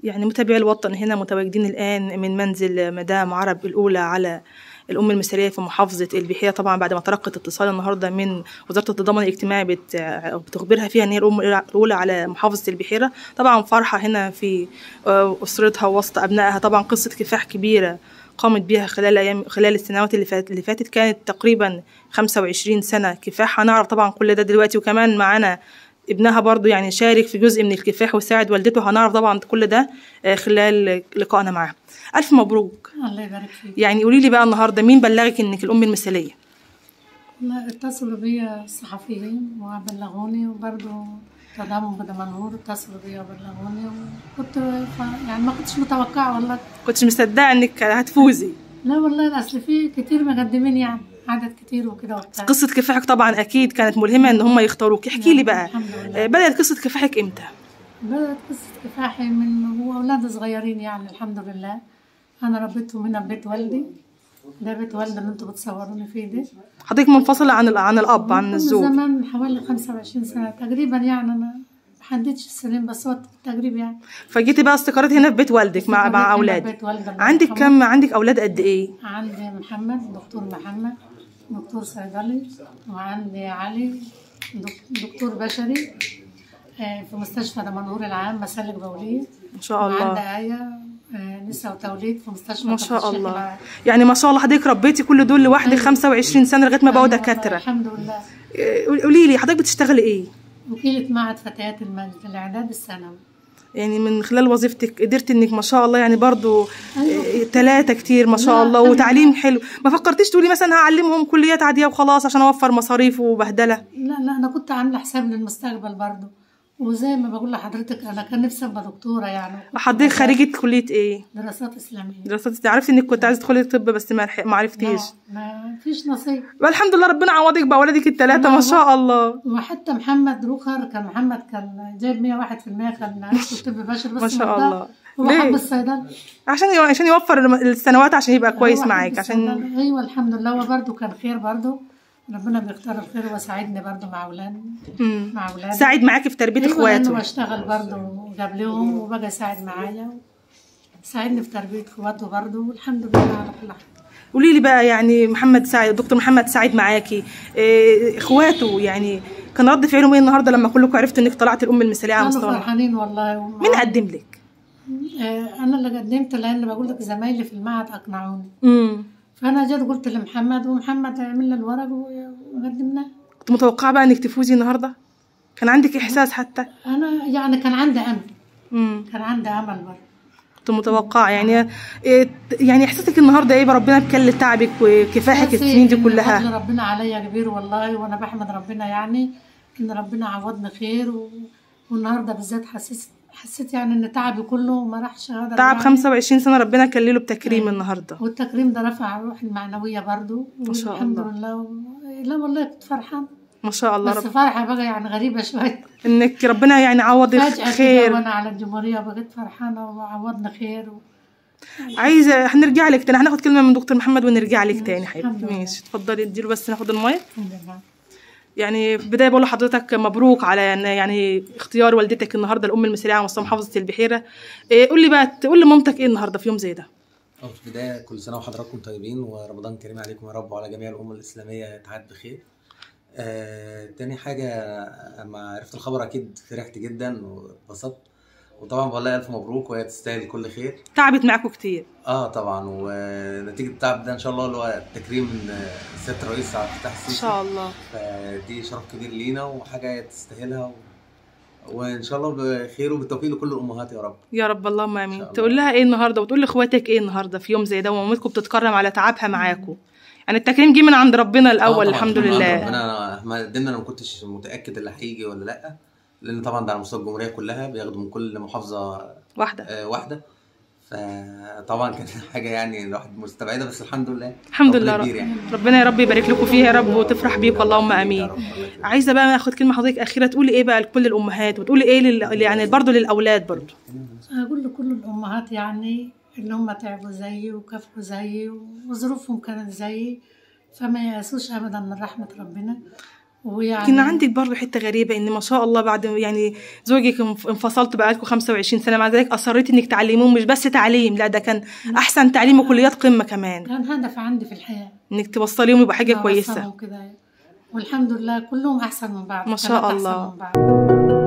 يعني متابعي الوطن هنا متواجدين الآن من منزل مدام عرب الأولى على الأم المثالية في محافظة البحيرة طبعا بعد ما تلقت اتصال النهاردة من وزارة التضامن الاجتماعي بت- بتخبرها فيها إن هي الأم الأولى على محافظة البحيرة طبعا فرحة هنا في آه، أسرتها وسط أبنائها طبعا قصة كفاح كبيرة قامت بها خلال أيام خلال السنوات اللي فاتت اللي فاتت كانت تقريبا 25 سنة كفاح هنعرف طبعا كل ده دلوقتي وكمان معانا ابنها برضو يعني شارك في جزء من الكفاح وساعد والدته هنعرف طبعا كل ده آه، خلال لقائنا معاها ألف مبروك الله يبارك فيك يعني قولي لي بقى النهارده مين بلغك انك الام المثاليه والله اتصلوا بيا الصحفيين وبلغوني وبرضه تضامن بدمنهور اتصلوا بيا وبلغوني وكنت ف- يعني ما كنتش متوقعة والله كنتش مصدقه انك هتفوزي لا والله اصل في كتير مقدمين يعني عدد كتير وكده وبتاع قصه كفاحك طبعا اكيد كانت ملهمه ان هم يختاروك احكي لي بقى الحمد لله آه، بدات قصه كفاحك امتى بدأت قصة كفاحي من هو أولاد صغيرين يعني الحمد لله أنا ربيتهم هنا ببيت والدي ده بيت والدي اللي انتوا بتصوروني فيه ده حضرتك منفصله عن ال- عن الاب عن من الزوج زمان حوالي 25 سنة تقريبا يعني أنا محددش السنين بس هو تقريبا يعني فجيتي بقى استقريت هنا في بيت والدك مع استقريت مع هنا اولادك ببيت والدي الله عندك يرحمه. كم عندك اولاد قد ايه عندي محمد دكتور محمد دكتور صيدلي وعندي علي دك- دكتور بشري آه، في مستشفى دمنهور العام مسالك بولية ما شاء وعندي الله آية آه، نساء وتوليد في مستشفى ما كفر شاء الشيخ الله العام. يعني ما شاء الله حضرتك ربيتي كل دول لوحدك 25 سنه لغايه ما بقوا أيوة والله، دكاتره الحمد لله آه، قولي لي حضرتك بتشتغلي ايه وكيلة معهد فتيات المجد الإعداد الثانوي يعني من خلال وظيفتك قدرت انك ما شاء الله يعني برضو أيوة. ثلاثة كتير ما شاء لا، الله الحمد وتعليم حلو ما فكرتيش تقولي مثلا هعلمهم كليات عادية وخلاص عشان اوفر مصاريف وبهدلة لا لا أنا كنت عاملة حساب للمستقبل برضه وزي ما بقول لحضرتك أنا كان نفسي أبقى دكتورة يعني وكنت حضرتك خريجة كلية ايه دراسات إسلامية دراسات عرفت انك كنت عايزة تدخلي طب بس ما لحق- ما عرفتيش لا، ما فيش نصيب والحمد لله ربنا عوضك باولادك الثلاثة ما شاء الله وحتى محمد روخر كان محمد كان جايب 101% كان عرفت طب بشري بس ما شاء مرضى. الله. هو ليه؟ حب الصيدلة عشان يو- عشان يوفر السنوات عشان يبقى كويس هو حب معاك عشان الصيدلة. ايوه الحمد لله هو برضه كان خير برضه ربنا بيختار الخير وساعدني برضه مع اولادي مم. مع اولادي ساعد معاكي في تربية ايوه لانه اخواته بشتغل برضه قبلهم وبقى يساعد معايا ساعدني في تربية اخواته برضه والحمد لله على كل حال قولي لي بقى يعني محمد سعيد دكتور محمد سعيد معاكي إيه اخواته يعني كان رد فعلهم ايه النهارده لما كلكم عرفتوا انك طلعت الام المثاليه على كانوا مستوى فرحانين والله ومع- مين قدم لك؟ آه، انا اللي قدمت لان بقول لك زمايلي في المعهد اقنعوني امم فانا جيت قلت لمحمد ومحمد عمل لي الورق و- وقدمناه كنت متوقعه بقى انك تفوزي النهارده؟ كان عندك احساس حتى؟ انا يعني كان عندي امل امم كان عندي امل برضه كنت متوقعه يعني إيه يعني احساسك النهارده ايه بقى ربنا بكل تعبك وكفاحك بس السنين دي إن كلها فضل ربنا عليا كبير والله وانا بحمد ربنا يعني ان ربنا عوضني خير و... والنهارده بالذات حسيت حسيت يعني ان تعبي كله ما راحش هذا تعب يعني. 25 سنه ربنا كلله بتكريم أيوة. النهارده والتكريم ده رفع روحي المعنويه برضه ما شاء والحمد الله. لله و... لا والله كنت فرحان ما شاء الله بس رب فرحه بقى يعني غريبه شويه انك ربنا يعني عوضك فجأة كده خير وانا على الجمهورية بقيت فرحانة وعوضنا خير و... عايزه هنرجع لك تاني هناخد كلمه من دكتور محمد ونرجع لك تاني الحمد حبيبتي لله. ماشي اتفضلي اديله بس ناخد المايك الحمد لله يعني في البدايه بقول لحضرتك مبروك على إن- يعني اختيار والدتك النهارده الام المثاليه على مستوى محافظه البحيره إيه قول لي بقى تقول لمامتك ايه النهارده في يوم زي ده أو في البداية كل سنة وحضراتكم طيبين ورمضان كريم عليكم يا رب وعلى جميع الأمة الإسلامية تعاد بخير. آه، تاني حاجة أما عرفت الخبر أكيد فرحت جدا واتبسطت وطبعا بقول لها ألف مبروك وهي تستاهل كل خير. تعبت معاكم كتير اه طبعا ونتيجة التعب ده إن شاء الله اللي هو تكريم من آه، سيادة الرئيس عبد الفتاح ان السيسي شاء الله فدي شرف كبير لينا وحاجة هي تستاهلها و... وإن شاء الله بخير وبالتوفيق لكل الأمهات يا رب. يا رب اللهم إن امين شاء الله. تقول لها ايه النهارده وتقول لاخواتك ايه النهارده في يوم زي ده ومامتكم بتتكرم على تعبها معاكم يعني التكريم جه من عند ربنا آه الاول طبعاً، الحمد طبعاً لله ربنا احنا قدمنا انا ما كنتش متاكد اللي هيجي ولا لا لان طبعا ده على مستوى الجمهوريه كلها بياخدوا من كل محافظه واحده آه، واحده فطبعا كانت حاجه يعني الواحد مستبعده بس الحمد لله الحمد ربنا لله كبير رب. يعني ربنا يا رب يبارك لكم فيها يا رب وتفرح بيك اللهم يا امين رب، الله يكرمك. عايزه بقى اخد كلمه حضرتك اخيره تقولي ايه بقى لكل الامهات وتقولي ايه لل... يعني برضه للاولاد برضه أقول لكل الأمهات يعني اللي هم تعبوا زيي وكافحوا زيي وظروفهم كانت زيي فما يأسوش أبدا من رحمة ربنا ويعني لكن عندك برضه حته غريبه ان ما شاء الله بعد يعني زوجك انف- انفصلتوا بقالكم 25 سنه مع ذلك اصريتي انك تعلموه مش بس تعليم لا ده كان احسن تعليم وكليات قمه كمان كان هدف عندي في الحياة انك توصليهم يبقى حاجه أوصلهم كويسه كده والحمد لله كلهم أحسن من بعض ما شاء كانت أحسن الله. من بعض